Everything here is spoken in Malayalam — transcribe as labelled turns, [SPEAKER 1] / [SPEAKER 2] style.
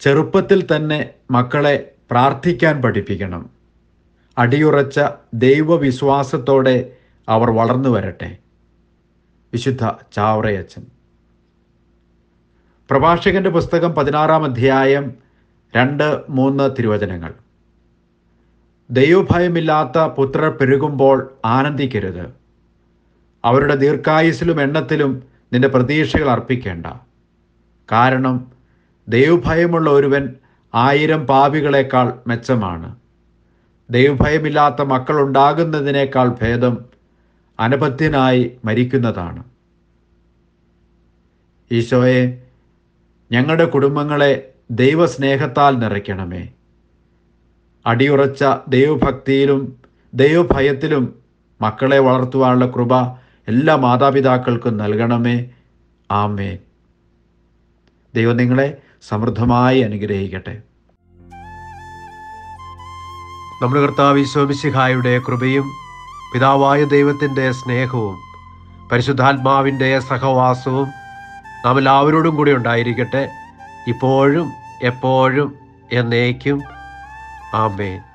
[SPEAKER 1] ചെറുപ്പത്തിൽ തന്നെ മക്കളെ പ്രാർത്ഥിക്കാൻ പഠിപ്പിക്കണം അടിയുറച്ച ദൈവവിശ്വാസത്തോടെ അവർ വളർന്നു വരട്ടെ വിശുദ്ധ ചാവറയച്ചൻ പ്രഭാഷകന്റെ പുസ്തകം പതിനാറാം അധ്യായം രണ്ട് മൂന്ന് തിരുവചനങ്ങൾ ദൈവഭയമില്ലാത്ത പുത്രർ പെരുകുമ്പോൾ ആനന്ദിക്കരുത് അവരുടെ ദീർഘായുസിലും എണ്ണത്തിലും നിന്റെ പ്രതീക്ഷകൾ അർപ്പിക്കേണ്ട കാരണം ദൈവഭയമുള്ള ഒരുവൻ ആയിരം പാപികളെക്കാൾ മെച്ചമാണ് ദൈവഭയമില്ലാത്ത മക്കളുണ്ടാകുന്നതിനേക്കാൾ ഭേദം അനപഥ്യനായി മരിക്കുന്നതാണ് ഈശോയെ ഞങ്ങളുടെ കുടുംബങ്ങളെ ദൈവസ്നേഹത്താൽ നിറയ്ക്കണമേ അടിയുറച്ച ദൈവഭക്തിയിലും ദൈവഭയത്തിലും മക്കളെ വളർത്തുവാനുള്ള കൃപ എല്ലാ മാതാപിതാക്കൾക്കും നൽകണമേ ആമേ ദൈവം നിങ്ങളെ സമൃദ്ധമായി അനുഗ്രഹിക്കട്ടെ നമ്മുടെ കർത്താവ് ഈശോമിശിഹായുടെ കൃപയും പിതാവായ ദൈവത്തിൻ്റെ സ്നേഹവും പരിശുദ്ധാത്മാവിൻ്റെ സഹവാസവും നാം എല്ലാവരോടും കൂടി ഉണ്ടായിരിക്കട്ടെ ഇപ്പോഴും എപ്പോഴും എന്നേക്കും ആമേൻ